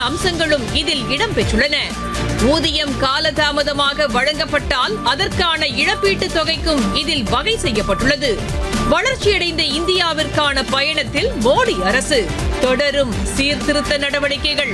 அம்சங்களும் இதில் இடம்பெற்றுள்ளன ஊதியம் காலதாமதமாக வழங்கப்பட்டால் அதற்கான இழப்பீட்டுத் தொகைக்கும் இதில் வகை செய்யப்பட்டுள்ளது வளர்ச்சியடைந்த இந்தியாவிற்கான பயணத்தில் மோடி அரசு தொடரும் சீர்திருத்த நடவடிக்கைகள்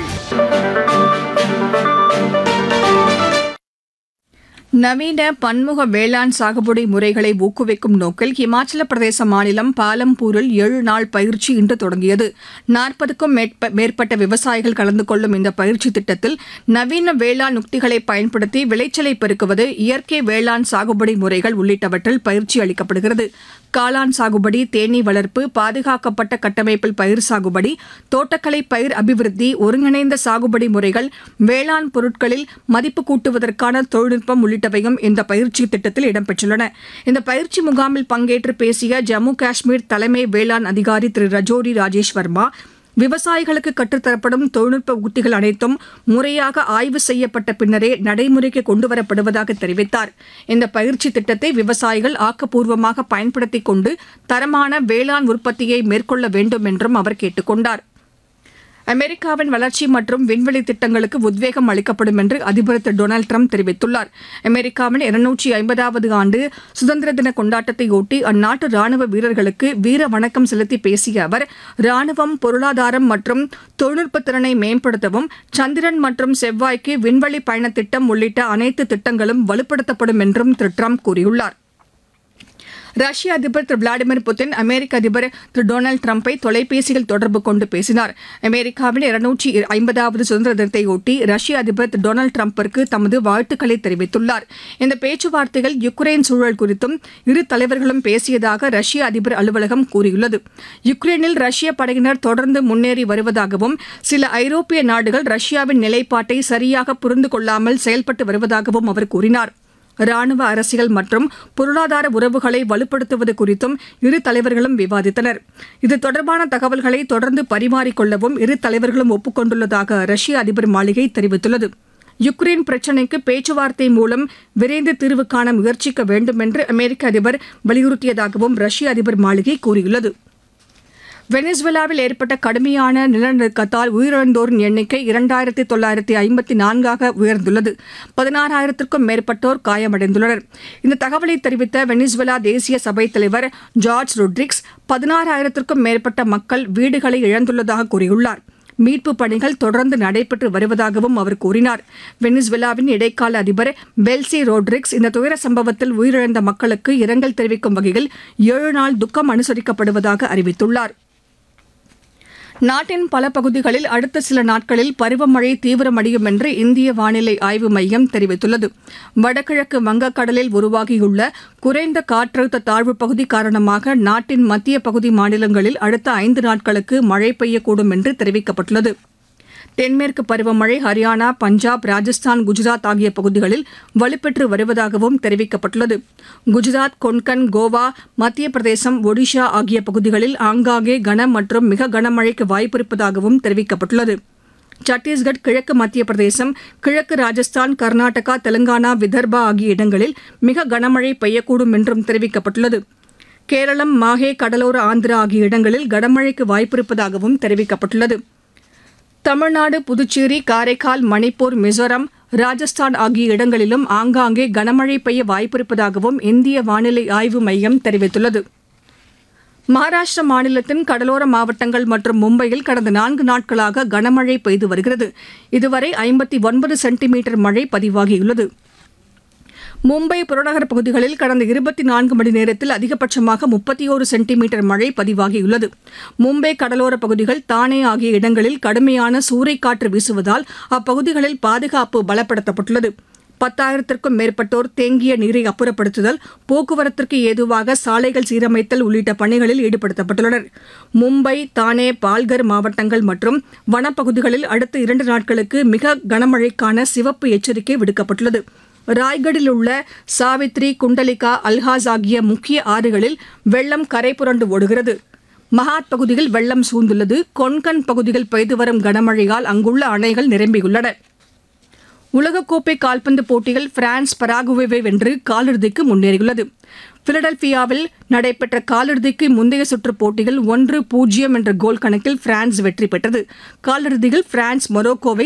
நவீன பன்முக வேளாண் சாகுபடி முறைகளை ஊக்குவிக்கும் நோக்கில் இமாச்சல பிரதேச மாநிலம் பாலம்பூரில் ஏழு நாள் பயிற்சி இன்று தொடங்கியது நாற்பதுக்கும் மேற்பட்ட விவசாயிகள் கலந்து கொள்ளும் இந்த பயிற்சி திட்டத்தில் நவீன வேளாண் உக்திகளை பயன்படுத்தி விளைச்சலை பெருக்குவது இயற்கை வேளாண் சாகுபடி முறைகள் உள்ளிட்டவற்றில் பயிற்சி அளிக்கப்படுகிறது காளான் சாகுபடி தேனீ வளர்ப்பு பாதுகாக்கப்பட்ட கட்டமைப்பில் பயிர் சாகுபடி தோட்டக்கலை பயிர் அபிவிருத்தி ஒருங்கிணைந்த சாகுபடி முறைகள் வேளாண் பொருட்களில் மதிப்பு கூட்டுவதற்கான தொழில்நுட்பம் உள்ளிட்டவையும் இந்த பயிற்சி திட்டத்தில் இடம்பெற்றுள்ளன இந்த பயிற்சி முகாமில் பங்கேற்று பேசிய ஜம்மு காஷ்மீர் தலைமை வேளாண் அதிகாரி திரு ரஜோரி ராஜேஷ் வர்மா விவசாயிகளுக்கு கற்றுத்தரப்படும் தொழில்நுட்ப உத்திகள் அனைத்தும் முறையாக ஆய்வு செய்யப்பட்ட பின்னரே நடைமுறைக்கு கொண்டுவரப்படுவதாக தெரிவித்தார் இந்த பயிற்சி திட்டத்தை விவசாயிகள் ஆக்கப்பூர்வமாக பயன்படுத்திக் கொண்டு தரமான வேளாண் உற்பத்தியை மேற்கொள்ள வேண்டும் என்றும் அவர் கேட்டுக் கொண்டார் அமெரிக்காவின் வளர்ச்சி மற்றும் விண்வெளி திட்டங்களுக்கு உத்வேகம் அளிக்கப்படும் என்று அதிபர் திரு டொனால்டு ட்ரம்ப் தெரிவித்துள்ளார் அமெரிக்காவின் இருநூற்றி ஐம்பதாவது ஆண்டு சுதந்திர தின கொண்டாட்டத்தையொட்டி அந்நாட்டு ராணுவ வீரர்களுக்கு வீர வணக்கம் செலுத்தி பேசிய அவர் ராணுவம் பொருளாதாரம் மற்றும் தொழில்நுட்ப திறனை மேம்படுத்தவும் சந்திரன் மற்றும் செவ்வாய்க்கு விண்வெளி பயண திட்டம் உள்ளிட்ட அனைத்து திட்டங்களும் வலுப்படுத்தப்படும் என்றும் திரு ட்ரம்ப் கூறியுள்ளார் ரஷ்ய அதிபர் திரு விளாடிமிர் புட்டின் அமெரிக்க அதிபர் திரு டொனால்டு டிரம்பை தொலைபேசியில் தொடர்பு கொண்டு பேசினார் அமெரிக்காவின் இருநூற்றி ஐம்பதாவது சுதந்திர தினத்தையொட்டி ரஷ்ய அதிபர் திரு டொனால்டு டிரம்பிற்கு தமது வாழ்த்துக்களை தெரிவித்துள்ளார் இந்த பேச்சுவார்த்தையில் யுக்ரைன் சூழல் குறித்தும் இரு தலைவர்களும் பேசியதாக ரஷ்ய அதிபர் அலுவலகம் கூறியுள்ளது யுக்ரைனில் ரஷ்ய படையினர் தொடர்ந்து முன்னேறி வருவதாகவும் சில ஐரோப்பிய நாடுகள் ரஷ்யாவின் நிலைப்பாட்டை சரியாக புரிந்து கொள்ளாமல் செயல்பட்டு வருவதாகவும் அவர் கூறினார் ராணுவ அரசியல் மற்றும் பொருளாதார உறவுகளை வலுப்படுத்துவது குறித்தும் இரு தலைவர்களும் விவாதித்தனர் இது தொடர்பான தகவல்களை தொடர்ந்து பரிமாறிக்கொள்ளவும் இரு தலைவர்களும் ஒப்புக்கொண்டுள்ளதாக ரஷ்ய அதிபர் மாளிகை தெரிவித்துள்ளது யுக்ரைன் பிரச்சினைக்கு பேச்சுவார்த்தை மூலம் விரைந்து தீர்வு காண முயற்சிக்க வேண்டும் என்று அமெரிக்க அதிபர் வலியுறுத்தியதாகவும் ரஷ்ய அதிபர் மாளிகை கூறியுள்ளது வெனிசுவேலாவில் ஏற்பட்ட கடுமையான நிலநடுக்கத்தால் உயிரிழந்தோரின் எண்ணிக்கை இரண்டாயிரத்தி தொள்ளாயிரத்தி ஐம்பத்தி நான்காக உயர்ந்துள்ளது பதினாறாயிரத்திற்கும் மேற்பட்டோர் காயமடைந்துள்ளனர் இந்த தகவலை தெரிவித்த வெனிசுவேலா தேசிய சபைத் தலைவர் ஜார்ஜ் ரொட்ரிக்ஸ் பதினாறாயிரத்திற்கும் மேற்பட்ட மக்கள் வீடுகளை இழந்துள்ளதாக கூறியுள்ளார் மீட்பு பணிகள் தொடர்ந்து நடைபெற்று வருவதாகவும் அவர் கூறினார் வெனிசுவேலாவின் இடைக்கால அதிபர் பெல்சி ரோட்ரிக்ஸ் இந்த துயர சம்பவத்தில் உயிரிழந்த மக்களுக்கு இரங்கல் தெரிவிக்கும் வகையில் ஏழு நாள் துக்கம் அனுசரிக்கப்படுவதாக அறிவித்துள்ளார் நாட்டின் பல பகுதிகளில் அடுத்த சில நாட்களில் பருவமழை தீவிரமடையும் என்று இந்திய வானிலை ஆய்வு மையம் தெரிவித்துள்ளது வடகிழக்கு வங்கக்கடலில் உருவாகியுள்ள குறைந்த காற்றழுத்த தாழ்வுப் பகுதி காரணமாக நாட்டின் மத்திய பகுதி மாநிலங்களில் அடுத்த ஐந்து நாட்களுக்கு மழை பெய்யக்கூடும் என்று தெரிவிக்கப்பட்டுள்ளது தென்மேற்கு பருவமழை ஹரியானா பஞ்சாப் ராஜஸ்தான் குஜராத் ஆகிய பகுதிகளில் வலுப்பெற்று வருவதாகவும் தெரிவிக்கப்பட்டுள்ளது குஜராத் கொன்கன் கோவா மத்திய பிரதேசம் ஒடிஷா ஆகிய பகுதிகளில் ஆங்காங்கே கன மற்றும் மிக கனமழைக்கு வாய்ப்பிருப்பதாகவும் தெரிவிக்கப்பட்டுள்ளது சத்தீஸ்கட் கிழக்கு மத்திய பிரதேசம் கிழக்கு ராஜஸ்தான் கர்நாடகா தெலங்கானா விதர்பா ஆகிய இடங்களில் மிக கனமழை பெய்யக்கூடும் என்றும் தெரிவிக்கப்பட்டுள்ளது கேரளம் மாஹே கடலோர ஆந்திரா ஆகிய இடங்களில் கனமழைக்கு வாய்ப்பிருப்பதாகவும் தெரிவிக்கப்பட்டுள்ளது தமிழ்நாடு புதுச்சேரி காரைக்கால் மணிப்பூர் மிசோரம் ராஜஸ்தான் ஆகிய இடங்களிலும் ஆங்காங்கே கனமழை பெய்ய வாய்ப்பிருப்பதாகவும் இந்திய வானிலை ஆய்வு மையம் தெரிவித்துள்ளது மகாராஷ்டிர மாநிலத்தின் கடலோர மாவட்டங்கள் மற்றும் மும்பையில் கடந்த நான்கு நாட்களாக கனமழை பெய்து வருகிறது இதுவரை ஐம்பத்தி ஒன்பது சென்டிமீட்டர் மழை பதிவாகியுள்ளது மும்பை புறநகர் பகுதிகளில் கடந்த இருபத்தி நான்கு மணி நேரத்தில் அதிகபட்சமாக முப்பத்தி ஒரு சென்டிமீட்டர் மழை பதிவாகியுள்ளது மும்பை கடலோர பகுதிகள் தானே ஆகிய இடங்களில் கடுமையான சூறைக்காற்று வீசுவதால் அப்பகுதிகளில் பாதுகாப்பு பலப்படுத்தப்பட்டுள்ளது பத்தாயிரத்திற்கும் மேற்பட்டோர் தேங்கிய நீரை அப்புறப்படுத்துதல் போக்குவரத்திற்கு ஏதுவாக சாலைகள் சீரமைத்தல் உள்ளிட்ட பணிகளில் ஈடுபடுத்தப்பட்டுள்ளனர் மும்பை தானே பால்கர் மாவட்டங்கள் மற்றும் வனப்பகுதிகளில் அடுத்த இரண்டு நாட்களுக்கு மிக கனமழைக்கான சிவப்பு எச்சரிக்கை விடுக்கப்பட்டுள்ளது ராய்கடில் உள்ள சாவித்ரி குண்டலிகா அல்ஹாஸ் ஆகிய முக்கிய ஆறுகளில் வெள்ளம் கரை புரண்டு ஓடுகிறது மகாத் பகுதியில் வெள்ளம் சூழ்ந்துள்ளது கொன்கன் பகுதியில் பெய்து வரும் கனமழையால் அங்குள்ள அணைகள் நிரம்பியுள்ளன உலகக்கோப்பை கால்பந்து போட்டியில் பிரான்ஸ் பராகுவேவை வென்று காலிறுதிக்கு முன்னேறியுள்ளது பிலடெல்பியாவில் நடைபெற்ற காலிறுதிக்கு முந்தைய சுற்று போட்டியில் ஒன்று பூஜ்ஜியம் என்ற கோல் கணக்கில் பிரான்ஸ் வெற்றி பெற்றது காலிறுதியில் பிரான்ஸ் மொரோக்கோவை